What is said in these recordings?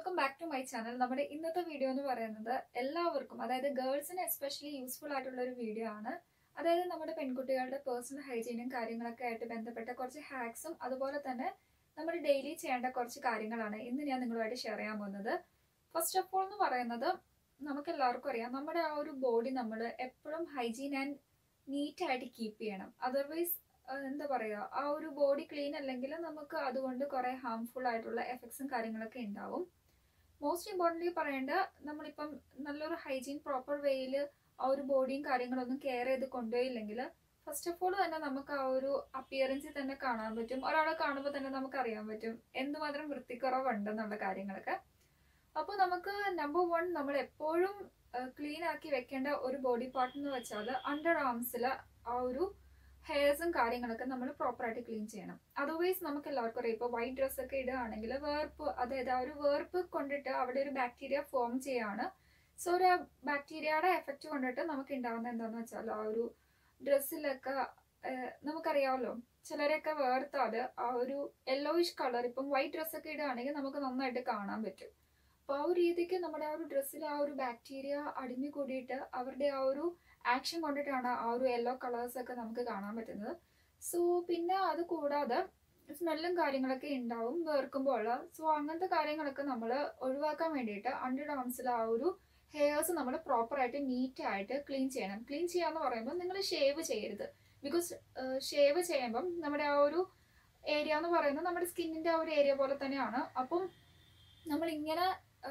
welcome back to my channel നമ്മുടെ ഇന്നത്തെ video എന്ന് പറയുന്നത് എല്ലാവർക്കും അതായത് ഗേൾസിന് എസ്പെഷ്യലി യൂസ്ഫുൾ ആയിട്ടുള്ള ഒരു വീഡിയോ ആണ് അതായത് നമ്മുടെ പെൺകുട്ടികളുടെ പേഴ്സണൽ ഹൈജീനും കാര്യങ്ങളൊക്കെ ആയിട്ട് ബന്ധപ്പെട്ട കുറച്ച് ഹാക്സും അതുപോലെ തന്നെ നമ്മൾ ഡെയിലി ചെയ്യേണ്ട കുറച്ച് കാര്യങ്ങളാണ് ഇന്ന് ഞാൻ നിങ്ങളുമായിട്ട് ഷെയർ ചെയ്യാൻ പോകുന്നത് ഫസ്റ്റ് ഓഫ് ഓൾ എന്ന് പറയുന്നത് നമുക്ക് എല്ലാവർക്കും അറിയാം നമ്മുടെ ആ ഒരു ബോഡി നമ്മൾ എപ്പോഴും ഹൈജീൻ ആൻഡ് നീറ്റ് ആയിട്ട് കീപ്പ് ചെയ്യണം അതർവൈസ് എന്താ പറയുക ആ ഒരു ബോഡി ക്ലീൻ അല്ലെങ്കിൽ നമുക്ക് അതുകൊണ്ട് കുറേ ഹാംഫുൾ ആയിട്ടുള്ള എഫക്ട്സും കാര്യങ്ങളൊക്കെ ഉണ്ടാവും മോസ്റ്റ് ഇമ്പോർട്ടൻ്റ്ലി പറയേണ്ട നമ്മളിപ്പം നല്ലൊരു ഹൈജീൻ പ്രോപ്പർ വേയിൽ ആ ഒരു ബോഡിയും കാര്യങ്ങളൊന്നും കെയർ ചെയ്ത് കൊണ്ടുപോയില്ലെങ്കിൽ ഫസ്റ്റ് ഓഫ് ഓൾ തന്നെ നമുക്ക് ആ ഒരു അപ്പിയറൻസിൽ തന്നെ കാണാൻ പറ്റും ഒരാളെ കാണുമ്പോൾ തന്നെ നമുക്ക് അറിയാൻ പറ്റും എന്തുമാത്രം വൃത്തിക്കുറവുണ്ടെന്നുള്ള കാര്യങ്ങളൊക്കെ അപ്പോൾ നമുക്ക് നമ്പർ വൺ നമ്മൾ എപ്പോഴും ക്ലീൻ ആക്കി വെക്കേണ്ട ഒരു ബോഡി പാർട്ട് എന്ന് വെച്ചാൽ അണ്ടർ ആംസിൽ ആ ഒരു ഹെയർസും കാര്യങ്ങളൊക്കെ നമ്മൾ പ്രോപ്പറായിട്ട് ക്ലീൻ ചെയ്യണം അതർവൈസ് നമുക്ക് എല്ലാവർക്കും അറിയാം ഇപ്പോൾ വൈറ്റ് ഡ്രസ്സൊക്കെ ഇടുകയാണെങ്കിൽ വേർപ്പ് അതായത് ആ ഒരു വേർപ്പ് കൊണ്ടിട്ട് അവിടെ ഒരു ബാക്ടീരിയ ഫോം ചെയ്യാണ് സോ ഒരു ബാക്ടീരിയയുടെ എഫക്റ്റ് കൊണ്ടിട്ട് നമുക്ക് ഉണ്ടാകുന്ന എന്താണെന്ന് വെച്ചാൽ ആ ഒരു ഡ്രസ്സിലൊക്കെ നമുക്കറിയാമല്ലോ ചിലരൊക്കെ വേർത്താൽ ആ ഒരു യെല്ലോയിഷ് കളർ ഇപ്പം വൈറ്റ് ഡ്രസ്സൊക്കെ ഇടുകയാണെങ്കിൽ നമുക്ക് നന്നായിട്ട് കാണാൻ പറ്റും അപ്പോൾ ആ ഒരു രീതിക്ക് നമ്മുടെ ആ ഒരു ഡ്രസ്സിൽ ആ ഒരു ബാക്ടീരിയ അടിഞ്ഞു കൂടിയിട്ട് അവരുടെ ആ ഒരു ആക്ഷൻ കൊണ്ടിട്ടാണ് ആ ഒരു യെല്ലോ കളേഴ്സ് ഒക്കെ നമുക്ക് കാണാൻ പറ്റുന്നത് സോ പിന്നെ അത് കൂടാതെ സ്മെല്ലും കാര്യങ്ങളൊക്കെ ഉണ്ടാവും വേർക്കുമ്പോൾ സോ അങ്ങനത്തെ കാര്യങ്ങളൊക്കെ നമ്മൾ ഒഴിവാക്കാൻ വേണ്ടിയിട്ട് അണ്ടർ ഡാംസിൽ ആ ഒരു ഹെയർസ് നമ്മൾ പ്രോപ്പറായിട്ട് നീറ്റ് ആയിട്ട് ക്ലീൻ ചെയ്യണം ക്ലീൻ ചെയ്യാന്ന് പറയുമ്പോൾ നിങ്ങൾ ഷേവ് ചെയ്യരുത് ബിക്കോസ് ഷേവ് ചെയ്യുമ്പം നമ്മുടെ ആ ഒരു ഏരിയ എന്ന് പറയുന്നത് നമ്മുടെ സ്കിന്നിന്റെ ആ ഒരു ഏരിയ പോലെ തന്നെയാണ് അപ്പം നമ്മൾ ഇങ്ങനെ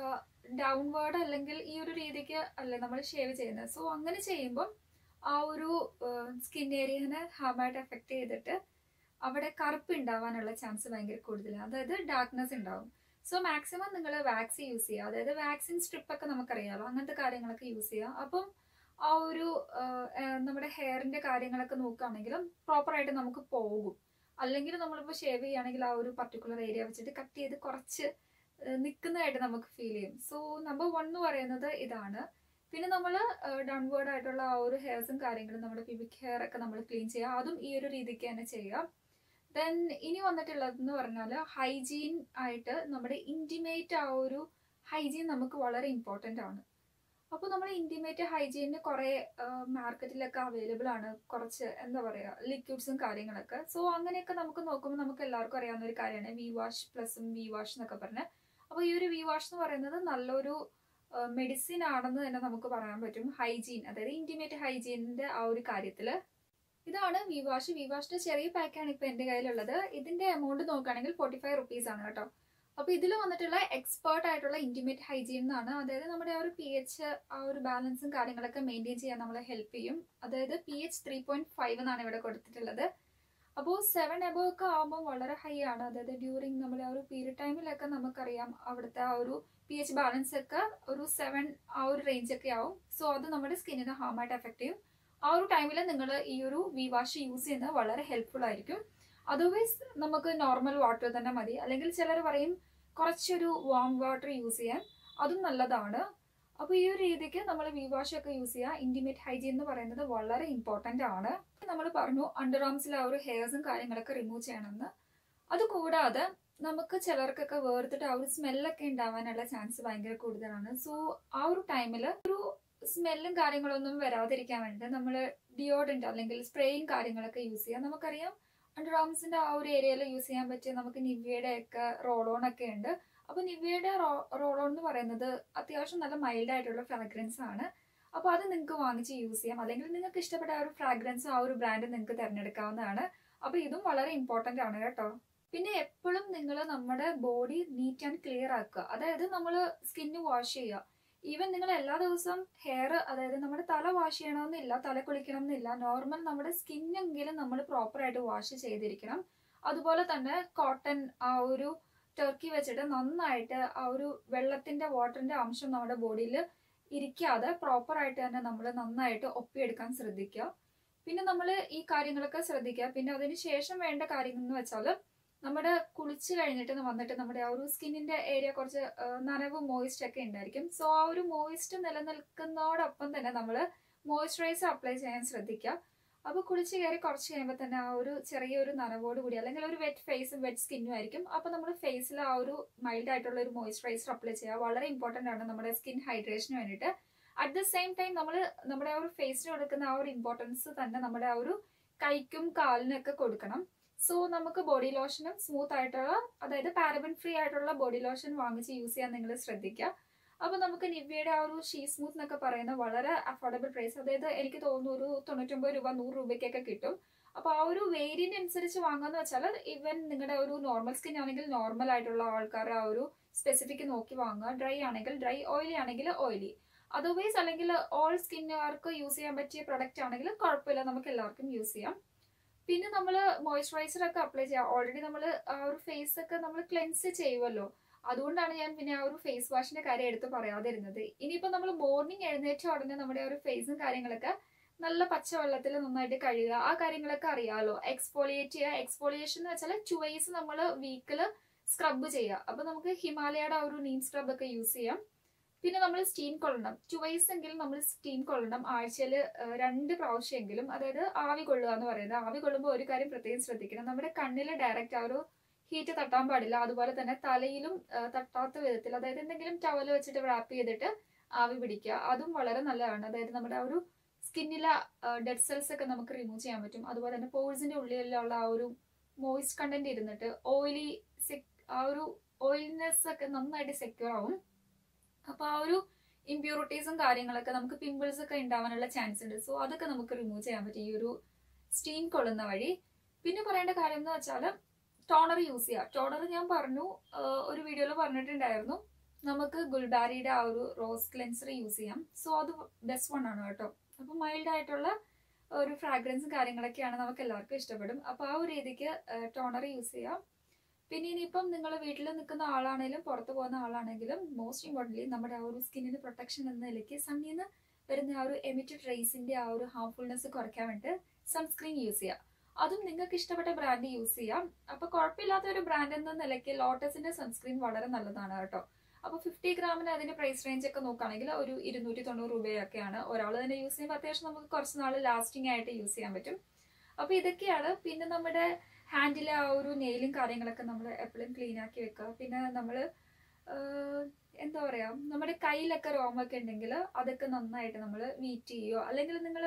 ഡൗൺവേർഡ് അല്ലെങ്കിൽ ഈ ഒരു രീതിക്ക് അല്ലേ നമ്മൾ ഷേവ് ചെയ്യുന്നത് സോ അങ്ങനെ ചെയ്യുമ്പം ആ ഒരു സ്കിൻ ഏരിയനെ ഹാമായിട്ട് എഫക്റ്റ് ചെയ്തിട്ട് അവിടെ കറുപ്പ് ഉണ്ടാവാനുള്ള ചാൻസ് ഭയങ്കര കൂടുതലാണ് അതായത് ഡാർക്ക്നെസ് ഉണ്ടാവും സോ മാക്സിമം നിങ്ങൾ വാക്സ് യൂസ് ചെയ്യുക അതായത് വാക്സിൻ സ്ട്രിപ്പ് ഒക്കെ നമുക്കറിയാലോ അങ്ങനത്തെ കാര്യങ്ങളൊക്കെ യൂസ് ചെയ്യുക അപ്പം ആ ഒരു നമ്മുടെ ഹെയറിന്റെ കാര്യങ്ങളൊക്കെ നോക്കുകയാണെങ്കിലും പ്രോപ്പറായിട്ട് നമുക്ക് പോകും അല്ലെങ്കിൽ നമ്മളിപ്പോൾ ഷേവ് ചെയ്യുകയാണെങ്കിൽ ആ ഒരു പർട്ടിക്കുലർ ഏരിയ വെച്ചിട്ട് കട്ട് ചെയ്ത് കുറച്ച് നിൽക്കുന്നതായിട്ട് നമുക്ക് ഫീൽ ചെയ്യും സോ നമ്പർ വൺ എന്ന് പറയുന്നത് ഇതാണ് പിന്നെ നമ്മൾ ഡൗൺവേർഡ് ആയിട്ടുള്ള ആ ഒരു ഹെയർസും കാര്യങ്ങളും നമ്മുടെ പിബിക് ഹെയർ ഒക്കെ നമ്മൾ ക്ലീൻ ചെയ്യുക അതും ഈ ഒരു രീതിക്ക് തന്നെ ചെയ്യുക ദെൻ ഇനി വന്നിട്ടുള്ളതെന്ന് പറഞ്ഞാൽ ഹൈജീൻ ആയിട്ട് നമ്മുടെ ഇൻറ്റിമേറ്റ് ആ ഒരു ഹൈജീൻ നമുക്ക് വളരെ ഇമ്പോർട്ടൻ്റ് ആണ് അപ്പോൾ നമ്മൾ ഇൻറ്റിമേറ്റ് ഹൈജീനിന് കുറേ മാർക്കറ്റിലൊക്കെ അവൈലബിൾ ആണ് കുറച്ച് എന്താ പറയുക ലിക്വിഡ്സും കാര്യങ്ങളൊക്കെ സോ അങ്ങനെയൊക്കെ നമുക്ക് നോക്കുമ്പോൾ നമുക്ക് എല്ലാവർക്കും അറിയാവുന്ന ഒരു കാര്യമാണ് വി വാഷ് പ്ലസും വി വാഷ് എന്നൊക്കെ പറഞ്ഞ് അപ്പോൾ ഈ ഒരു വി വാഷ് എന്ന് പറയുന്നത് നല്ലൊരു മെഡിസിൻ ആണെന്ന് തന്നെ നമുക്ക് പറയാൻ പറ്റും ഹൈജീൻ അതായത് ഇൻറ്റിമേറ്റ് ഹൈജീനിന്റെ ആ ഒരു കാര്യത്തിൽ ഇതാണ് വി വാഷ് വി വാഷിന്റെ ചെറിയ പാക്കാണ് ഇപ്പൊ എന്റെ കയ്യിലുള്ളത് ഇതിന്റെ എമൗണ്ട് നോക്കുകയാണെങ്കിൽ ഫോർട്ടി ഫൈവ് റുപ്പീസ് ആണ് കേട്ടോ അപ്പൊ ഇതിൽ വന്നിട്ടുള്ള എക്സ്പേർട്ട് ആയിട്ടുള്ള ഇന്റിമേറ്റ് ഹൈജീൻ എന്നാണ് അതായത് നമ്മുടെ ആ ഒരു പി എച്ച് ആ ഒരു ബാലൻസും കാര്യങ്ങളൊക്കെ മെയിൻറ്റെയിൻ ചെയ്യാൻ നമ്മളെ ഹെൽപ്പ് ചെയ്യും അതായത് P H three point five എന്നാണ് ഇവിടെ കൊടുത്തിട്ടുള്ളത് അപ്പോൾ സെവൻ എബോ ഒക്കെ ആകുമ്പോൾ വളരെ ഹൈ ആണ് അതായത് ഡ്യൂറിങ് നമ്മുടെ ആ ഒരു പീരിയഡ് ടൈമിലൊക്കെ നമുക്കറിയാം അവിടുത്തെ ആ ഒരു പി എച്ച് ബാലൻസ് ഒക്കെ ഒരു സെവൻ ആ ഒരു റേഞ്ച് ഒക്കെ ആവും സോ അത് നമ്മുടെ സ്കിന്നിനെ ഹാമായിട്ട് എഫക്ട് ചെയ്യും ആ ഒരു ടൈമിൽ നിങ്ങൾ ഈ ഒരു വി വാഷ് യൂസ് ചെയ്യുന്നത് വളരെ ഹെൽപ്ഫുൾ ആയിരിക്കും അതർവൈസ് നമുക്ക് നോർമൽ വാട്ടർ തന്നെ മതി അല്ലെങ്കിൽ ചിലർ പറയും കുറച്ചൊരു വാം വാട്ടർ യൂസ് ചെയ്യാൻ അതും നല്ലതാണ് അപ്പോൾ ഈ ഒരു രീതിക്ക് നമ്മൾ വി വാഷ് ഒക്കെ യൂസ് ചെയ്യുക ഇൻറ്റിമേറ്റ് ഹൈജീൻ എന്ന് പറയുന്നത് വളരെ ഇമ്പോർട്ടൻ്റ് ആണ് നമ്മൾ പറഞ്ഞു അണ്ടർ ആംസിൽ ആ ഒരു ഹെയർസും കാര്യങ്ങളൊക്കെ റിമൂവ് ചെയ്യണമെന്ന് അതുകൂടാതെ നമുക്ക് ചിലർക്കൊക്കെ വേർത്തിട്ട് ആ ഒരു സ്മെല്ലൊക്കെ ഉണ്ടാവാനുള്ള ചാൻസ് ഭയങ്കര കൂടുതലാണ് സോ ആ ഒരു ടൈമിൽ ഒരു സ്മെല്ലും കാര്യങ്ങളൊന്നും വരാതിരിക്കാൻ വേണ്ടിയിട്ട് നമ്മൾ ഡിയോഡൻറ്റ് അല്ലെങ്കിൽ സ്പ്രേയും കാര്യങ്ങളൊക്കെ യൂസ് ചെയ്യാം നമുക്കറിയാം അണ്ടർ ആംസിന്റെ ആ ഒരു ഏരിയയിൽ യൂസ് ചെയ്യാൻ പറ്റിയ നമുക്ക് നിവ്യയുടെ ഒക്കെ റോളോൺ ഒക്കെ ഉണ്ട് അപ്പൊ നിവ്യയുടെ റോളോൺ എന്ന് പറയുന്നത് അത്യാവശ്യം നല്ല മൈൽഡ് ആയിട്ടുള്ള ഫ്രാഗ്രൻസ് ആണ് അപ്പോൾ അത് നിങ്ങൾക്ക് വാങ്ങിച്ച് യൂസ് ചെയ്യാം അല്ലെങ്കിൽ നിങ്ങൾക്ക് ഇഷ്ടപ്പെട്ട ആ ഒരു ഫ്രാഗ്രൻസ് ആ ഒരു ബ്രാൻഡ് നിങ്ങൾക്ക് തിരഞ്ഞെടുക്കാവുന്നതാണ് അപ്പോൾ ഇതും വളരെ ഇമ്പോർട്ടൻ്റ് ആണ് കേട്ടോ പിന്നെ എപ്പോഴും നിങ്ങൾ നമ്മുടെ ബോഡി നീറ്റ് ആൻഡ് ക്ലിയർ ആക്കുക അതായത് നമ്മൾ സ്കിന്ന് വാഷ് ചെയ്യുക ഈവൻ നിങ്ങൾ എല്ലാ ദിവസവും ഹെയർ അതായത് നമ്മുടെ തല വാഷ് ചെയ്യണമെന്നില്ല തല കുളിക്കണം എന്നില്ല നോർമൽ നമ്മുടെ സ്കിന്നെങ്കിലും നമ്മൾ പ്രോപ്പറായിട്ട് വാഷ് ചെയ്തിരിക്കണം അതുപോലെ തന്നെ കോട്ടൺ ആ ഒരു ടർക്കി വെച്ചിട്ട് നന്നായിട്ട് ആ ഒരു വെള്ളത്തിന്റെ വാട്ടറിന്റെ അംശം നമ്മുടെ ബോഡിയിൽ ഇരിക്കാതെ പ്രോപ്പറായിട്ട് തന്നെ നമ്മൾ നന്നായിട്ട് ഒപ്പിയെടുക്കാൻ ശ്രദ്ധിക്കുക പിന്നെ നമ്മൾ ഈ കാര്യങ്ങളൊക്കെ ശ്രദ്ധിക്കുക പിന്നെ അതിന് ശേഷം വേണ്ട കാര്യങ്ങൾ എന്ന് വെച്ചാൽ നമ്മുടെ കുളിച്ച് കഴിഞ്ഞിട്ട് വന്നിട്ട് നമ്മുടെ ആ ഒരു സ്കിന്നിന്റെ ഏരിയ കുറച്ച് നനവ് മോയിസ്റ്റ് ഒക്കെ ഉണ്ടായിരിക്കും സോ ആ ഒരു മോയിസ്റ്റ് നിലനിൽക്കുന്നതോടൊപ്പം തന്നെ നമ്മൾ മോയിസ്ചറൈസർ അപ്ലൈ ചെയ്യാൻ ശ്രദ്ധിക്കുക അപ്പോൾ കുളിച്ച് കയറി കുറച്ച് കഴിയുമ്പോൾ തന്നെ ആ ഒരു ചെറിയൊരു നനവോട് കൂടി അല്ലെങ്കിൽ ഒരു വെറ്റ് ഫേസും വെറ്റ് സ്കിന്നും ആയിരിക്കും അപ്പോൾ നമ്മൾ ഫേസിൽ ആ ഒരു മൈൽഡ് ആയിട്ടുള്ള ഒരു മോയ്സ്ചറൈസർ അപ്ലൈ ചെയ്യുക വളരെ ഇമ്പോർട്ടൻ്റ് ആണ് നമ്മുടെ സ്കിൻ ഹൈഡ്രേഷന് വേണ്ടിയിട്ട് അറ്റ് ദ സെയിം ടൈം നമ്മൾ നമ്മുടെ ആ ഒരു ഫേസിന് കൊടുക്കുന്ന ആ ഒരു ഇമ്പോർട്ടൻസ് തന്നെ നമ്മുടെ ആ ഒരു കൈക്കും കാലിനൊക്കെ കൊടുക്കണം സോ നമുക്ക് ബോഡി ലോഷനും സ്മൂത്ത് ആയിട്ടുള്ള അതായത് പാരബൻ ഫ്രീ ആയിട്ടുള്ള ബോഡി ലോഷൻ വാങ്ങിച്ച് യൂസ് ചെയ്യാൻ നിങ്ങൾ ശ്രദ്ധിക്കുക അപ്പോൾ നമുക്ക് നിവ്യയുടെ ആ ഒരു ഷീ സ്മൂത്ത് എന്നൊക്കെ പറയുന്ന വളരെ അഫോർഡബിൾ പ്രൈസ് അതായത് എനിക്ക് തോന്നുന്നു ഒരു തൊണ്ണൂറ്റൊമ്പത് രൂപ നൂറ് രൂപയ്ക്കൊക്കെ കിട്ടും അപ്പോൾ ആ ഒരു വേരിയന്റ് അനുസരിച്ച് വാങ്ങാന്ന് വെച്ചാൽ ഇവൻ നിങ്ങളുടെ ഒരു നോർമൽ സ്കിൻ ആണെങ്കിൽ നോർമൽ ആയിട്ടുള്ള ആൾക്കാർ ആ ഒരു സ്പെസിഫിക് നോക്കി വാങ്ങുക ഡ്രൈ ആണെങ്കിൽ ഡ്രൈ ഓയിലി ആണെങ്കിൽ ഓയിലി അതർവൈസ് അല്ലെങ്കിൽ ഓൾ സ്കിന്നുകാർക്ക് യൂസ് ചെയ്യാൻ പറ്റിയ പ്രൊഡക്റ്റ് ആണെങ്കിൽ കുഴപ്പമില്ല നമുക്ക് എല്ലാവർക്കും യൂസ് ചെയ്യാം പിന്നെ നമ്മൾ മോയ്സ്ചറൈസർ ഒക്കെ അപ്ലൈ ചെയ്യാം ഓൾറെഡി നമ്മൾ ആ ഒരു ഫേസ് ഒക്കെ നമ്മൾ ക്ലെൻസ് ചെയ്യുമല്ലോ അതുകൊണ്ടാണ് ഞാൻ പിന്നെ ആ ഒരു ഫേസ് വാഷിന്റെ കാര്യം എടുത്ത് പറയാതിരുന്നത് ഇനിയിപ്പോൾ നമ്മൾ മോർണിംഗ് എഴുന്നേറ്റ ഉടനെ നമ്മുടെ ആ ഒരു ഫേസും കാര്യങ്ങളൊക്കെ നല്ല പച്ചവെള്ളത്തിൽ നന്നായിട്ട് കഴുകുക ആ കാര്യങ്ങളൊക്കെ അറിയാമല്ലോ എക്സ്പോളിയേറ്റ് ചെയ്യുക എക്സ്പോളിയേഷൻ എന്ന് വെച്ചാൽ ചുവൈസ് നമ്മൾ വീക്കിൽ സ്ക്രബ് ചെയ്യുക അപ്പോൾ നമുക്ക് ഹിമാലയയുടെ ആ ഒരു നീം സ്ക്രബ് ഒക്കെ യൂസ് ചെയ്യാം പിന്നെ നമ്മൾ സ്റ്റീം കൊള്ളണം ട്വൈസ് എങ്കിലും നമ്മൾ സ്റ്റീം കൊള്ളണം ആഴ്ചയിൽ രണ്ട് പ്രാവശ്യമെങ്കിലും അതായത് ആവി കൊള്ളുക എന്ന് പറയുന്നത് ആവി കൊള്ളുമ്പോൾ ഒരു കാര്യം പ്രത്യേകം ശ്രദ്ധിക്കണം നമ്മുടെ കണ്ണിൽ ഡയറക്റ്റ് ആ ഒരു ഹീറ്റ് തട്ടാൻ പാടില്ല അതുപോലെ തന്നെ തലയിലും തട്ടാത്ത വിധത്തിൽ അതായത് എന്തെങ്കിലും ടവൽ വെച്ചിട്ട് റാപ്പ് ചെയ്തിട്ട് ആവി പിടിക്കുക അതും വളരെ നല്ലതാണ് അതായത് നമ്മുടെ ആ ഒരു സ്കിന്നിലെ ഡെഡ് സെൽസ് ഒക്കെ നമുക്ക് റിമൂവ് ചെയ്യാൻ പറ്റും അതുപോലെ തന്നെ പോഴ്സിന്റെ ഉള്ളിലുള്ള ആ ഒരു മോയിസ്റ്റ് കണ്ടന്റ് ഇരുന്നിട്ട് ഓയിലി ആ ഒരു ഓയിൽനെസ് ഒക്കെ നന്നായിട്ട് സെക്യൂർ ആവും അപ്പൊ ആ ഒരു ഇമ്പ്യൂരിറ്റീസും കാര്യങ്ങളൊക്കെ നമുക്ക് പിമ്പിൾസ് ഒക്കെ ഉണ്ടാവാനുള്ള ചാൻസ് ഉണ്ട് സോ അതൊക്കെ നമുക്ക് റിമൂവ് ചെയ്യാൻ പറ്റും ഈ ഒരു സ്റ്റീം കൊള്ളുന്ന വഴി പിന്നെ പറയേണ്ട കാര്യം എന്ന് വെച്ചാൽ ടോണർ യൂസ് ചെയ്യുക ടോണർ ഞാൻ പറഞ്ഞു ഒരു വീഡിയോയിൽ പറഞ്ഞിട്ടുണ്ടായിരുന്നു നമുക്ക് ഗുൽബാരിയുടെ ആ ഒരു റോസ് ക്ലെൻസർ യൂസ് ചെയ്യാം സോ അത് ബെസ്റ്റ് വൺ ആണ് കേട്ടോ അപ്പൊ മൈൽഡ് ആയിട്ടുള്ള ഒരു ഫ്രാഗ്രൻസും കാര്യങ്ങളൊക്കെയാണ് നമുക്ക് എല്ലാവർക്കും ഇഷ്ടപ്പെടും അപ്പൊ ആ ഒരു രീതിക്ക് ടോണർ യൂസ് ചെയ്യാം പിന്നെ ഇനിയിപ്പം നിങ്ങൾ വീട്ടിൽ നിൽക്കുന്ന ആളാണെങ്കിലും പുറത്ത് പോകുന്ന ആളാണെങ്കിലും മോസ്റ്റ് ഇമ്പോർട്ടൻ്റ്ലി നമ്മുടെ ആ ഒരു സ്കിന്നിന് പ്രൊട്ടക്ഷൻ എന്ന നിലയ്ക്ക് സണ്ണിൽ നിന്ന് വരുന്ന ആ ഒരു എമിറ്റഡ് റേസിന്റെ ആ ഒരു ഹാർംഫുൾനെസ് കുറയ്ക്കാൻ വേണ്ടി സൺസ്ക്രീൻ യൂസ് ചെയ്യുക അതും നിങ്ങൾക്ക് ഇഷ്ടപ്പെട്ട ബ്രാൻഡ് യൂസ് ചെയ്യാം അപ്പൊ കുഴപ്പമില്ലാത്ത ഒരു ബ്രാൻഡ് എന്ന നിലയ്ക്ക് ലോട്ടസിന്റെ സൺസ്ക്രീൻ വളരെ നല്ലതാണ് കേട്ടോ അപ്പൊ ഫിഫ്റ്റി ഗ്രാമിന് അതിന്റെ പ്രൈസ് റേഞ്ച് ഒക്കെ നോക്കുകയാണെങ്കിൽ ഒരു ഇരുന്നൂറ്റി തൊണ്ണൂറ് രൂപയൊക്കെയാണ് ഒരാൾ തന്നെ യൂസ് ചെയ്യുമ്പോൾ അത്യാവശ്യം നമുക്ക് കുറച്ച് നാൾ ലാസ്റ്റിംഗ് ആയിട്ട് യൂസ് ചെയ്യാൻ പറ്റും അപ്പൊ ഇതൊക്കെയാണ് പിന്നെ നമ്മുടെ ഹാൻഡിലെ ആ ഒരു നെയിലും കാര്യങ്ങളൊക്കെ നമ്മൾ എപ്പോഴും ക്ലീൻ ആക്കി വെക്കുക പിന്നെ നമ്മൾ എന്താ പറയാ നമ്മുടെ കയ്യിലൊക്കെ രോമൊക്കെ ഉണ്ടെങ്കിൽ അതൊക്കെ നന്നായിട്ട് നമ്മൾ വീറ്റ് ചെയ്യുകയോ അല്ലെങ്കിൽ നിങ്ങൾ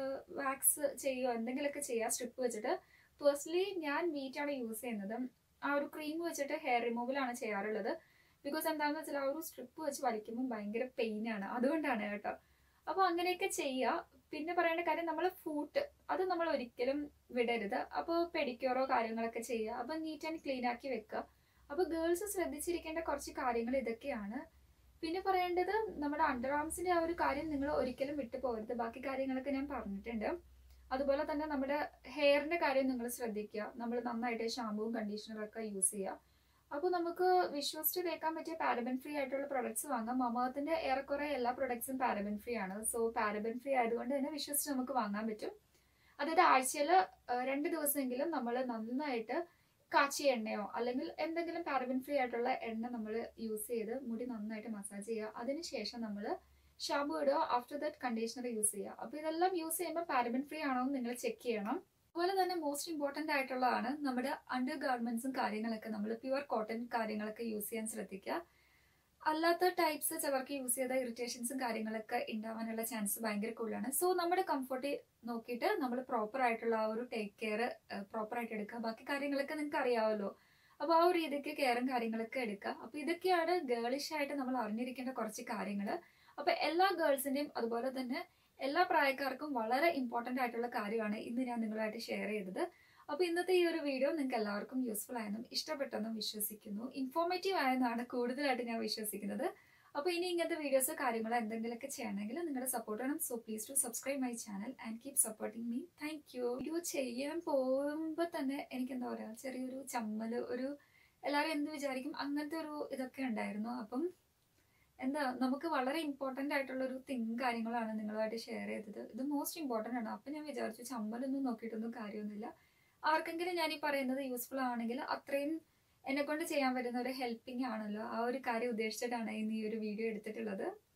വാക്സ് ചെയ്യുകയോ എന്തെങ്കിലുമൊക്കെ ചെയ്യുക സ്ട്രിപ്പ് വെച്ചിട്ട് പേഴ്സണലി ഞാൻ വീറ്റാണ് യൂസ് ചെയ്യുന്നത് ആ ഒരു ക്രീം വെച്ചിട്ട് ഹെയർ റിമൂവലാണ് ചെയ്യാറുള്ളത് ബിക്കോസ് എന്താണെന്ന് വെച്ചാൽ ആ ഒരു സ്ട്രിപ്പ് വെച്ച് വലിക്കുമ്പോൾ ഭയങ്കര പെയിൻ ആണ് അതുകൊണ്ടാണ് കേട്ടോ അപ്പോൾ അങ്ങനെയൊക്കെ ചെയ്യുക പിന്നെ പറയേണ്ട കാര്യം നമ്മൾ ഫൂട്ട് അത് നമ്മൾ ഒരിക്കലും വിടരുത് അപ്പോൾ പെഡിക്യൂറോ കാര്യങ്ങളൊക്കെ ചെയ്യുക അപ്പോൾ നീറ്റ് ആൻഡ് ക്ലീൻ ആക്കി വെക്കുക അപ്പോൾ ഗേൾസ് ശ്രദ്ധിച്ചിരിക്കേണ്ട കുറച്ച് കാര്യങ്ങൾ ഇതൊക്കെയാണ് പിന്നെ പറയേണ്ടത് നമ്മുടെ അണ്ടർ ആംസിന്റെ ആ ഒരു കാര്യം നിങ്ങൾ ഒരിക്കലും വിട്ടു പോകരുത് ബാക്കി കാര്യങ്ങളൊക്കെ ഞാൻ പറഞ്ഞിട്ടുണ്ട് അതുപോലെ തന്നെ നമ്മുടെ ഹെയറിന്റെ കാര്യം നിങ്ങൾ ശ്രദ്ധിക്കുക നമ്മൾ നന്നായിട്ട് ഷാമ്പുവും കണ്ടീഷണറും ഒക്കെ യൂസ് ചെയ്യുക അപ്പോൾ നമുക്ക് വിശ്വസിച്ച് തേക്കാൻ പറ്റിയ പാരബൻ ഫ്രീ ആയിട്ടുള്ള പ്രൊഡക്ട്സ് വാങ്ങാം മമാത്തിന്റെ ഏറെക്കുറെ എല്ലാ പ്രൊഡക്ട്സും പാരബൻ ഫ്രീ ആണ് സോ പാരബൻ ഫ്രീ ആയതുകൊണ്ട് തന്നെ വിശ്വസിച്ച് നമുക്ക് വാങ്ങാൻ പറ്റും അതായത് ആഴ്ചയിൽ രണ്ട് ദിവസമെങ്കിലും നമ്മൾ നന്നായിട്ട് കാച്ചിയ എണ്ണയോ അല്ലെങ്കിൽ എന്തെങ്കിലും പാരബൻ ഫ്രീ ആയിട്ടുള്ള എണ്ണ നമ്മൾ യൂസ് ചെയ്ത് മുടി നന്നായിട്ട് മസാജ് ചെയ്യുക അതിനുശേഷം നമ്മൾ ഷാമ്പു ഇടുക ആഫ്റ്റർ ദാറ്റ് കണ്ടീഷണർ യൂസ് ചെയ്യുക അപ്പോൾ ഇതെല്ലാം യൂസ് ചെയ്യുമ്പോൾ പാരബൻ ഫ്രീ ആണോ എന്ന് നിങ്ങൾ ചെക്ക് ചെയ്യണം അതുപോലെ തന്നെ മോസ്റ്റ് ഇമ്പോർട്ടൻ്റ് ആയിട്ടുള്ളതാണ് നമ്മുടെ അണ്ടർ ഗാർമെന്റ്സും കാര്യങ്ങളൊക്കെ നമ്മൾ പ്യുവർ കോട്ടൺ കാര്യങ്ങളൊക്കെ യൂസ് ചെയ്യാൻ ശ്രദ്ധിക്കുക അല്ലാത്ത ടൈപ്സ് ചിലർക്ക് യൂസ് ചെയ്ത ഇറിറ്റേഷൻസും കാര്യങ്ങളൊക്കെ ഉണ്ടാവാനുള്ള ചാൻസ് ഭയങ്കര കൂടുതലാണ് സോ നമ്മുടെ കംഫർട്ട് നോക്കിയിട്ട് നമ്മൾ പ്രോപ്പർ ആയിട്ടുള്ള ആ ഒരു ടേക്ക് കെയർ പ്രോപ്പർ ആയിട്ട് എടുക്കുക ബാക്കി കാര്യങ്ങളൊക്കെ നിങ്ങൾക്ക് അറിയാമല്ലോ അപ്പോൾ ആ ഒരു രീതിക്ക് കെയറും കാര്യങ്ങളൊക്കെ എടുക്കുക അപ്പോൾ ഇതൊക്കെയാണ് ഗേളിഷ് ആയിട്ട് നമ്മൾ അറിഞ്ഞിരിക്കേണ്ട കുറച്ച് കാര്യങ്ങൾ അപ്പോൾ എല്ലാ ഗേൾസിൻ്റെയും അതുപോലെ തന്നെ എല്ലാ പ്രായക്കാർക്കും വളരെ ഇമ്പോർട്ടൻ്റ് ആയിട്ടുള്ള കാര്യമാണ് ഇന്ന് ഞാൻ നിങ്ങളായിട്ട് ഷെയർ ചെയ്തത് അപ്പോൾ ഇന്നത്തെ ഈ ഒരു വീഡിയോ നിങ്ങൾക്ക് എല്ലാവർക്കും യൂസ്ഫുൾ ആയെന്നും ഇഷ്ടപ്പെട്ടെന്നും വിശ്വസിക്കുന്നു ഇൻഫോർമേറ്റീവ് ആയെന്നാണ് കൂടുതലായിട്ട് ഞാൻ വിശ്വസിക്കുന്നത് അപ്പോൾ ഇനി ഇങ്ങനത്തെ വീഡിയോസ് കാര്യങ്ങളോ എന്തെങ്കിലുമൊക്കെ ചെയ്യണമെങ്കിൽ നിങ്ങളുടെ സപ്പോർട്ട് വേണം so please to subscribe my channel and keep supporting me thank you video ചെയ്യാൻ പോകുമ്പോൾ തന്നെ എനിക്ക് എന്താ പറയുക ചെറിയൊരു ചമ്മൽ ഒരു എല്ലാവരും എന്ത് വിചാരിക്കും അങ്ങനത്തെ ഒരു ഇതൊക്കെ ഉണ്ടായിരുന്നു അപ്പം എന്താ നമുക്ക് വളരെ ഇമ്പോർട്ടൻ്റ് ആയിട്ടുള്ള ഒരു തിങ് കാര്യങ്ങളാണ് നിങ്ങളുമായിട്ട് ഷെയർ ചെയ്തത് ഇത് മോസ്റ്റ് ഇമ്പോർട്ടൻ്റ് ആണ് അപ്പം ഞാൻ വിചാരിച്ചു ചമ്മലൊന്നും നോക്കിയിട്ടൊന്നും കാര്യമൊന്നുമില്ല ആർക്കെങ്കിലും ഞാൻ ഈ പറയുന്നത് യൂസ്ഫുൾ ആണെങ്കിൽ അത്രയും എന്നെ കൊണ്ട് ചെയ്യാൻ പറ്റുന്ന ഒരു ഹെൽപ്പിംഗ് ആണല്ലോ ആ ഒരു കാര്യം ഉദ്ദേശിച്ചിട്ടാണ് ഇന്ന് ഈ ഒരു വീഡിയോ എടുത്തിട്ടുള്ളത്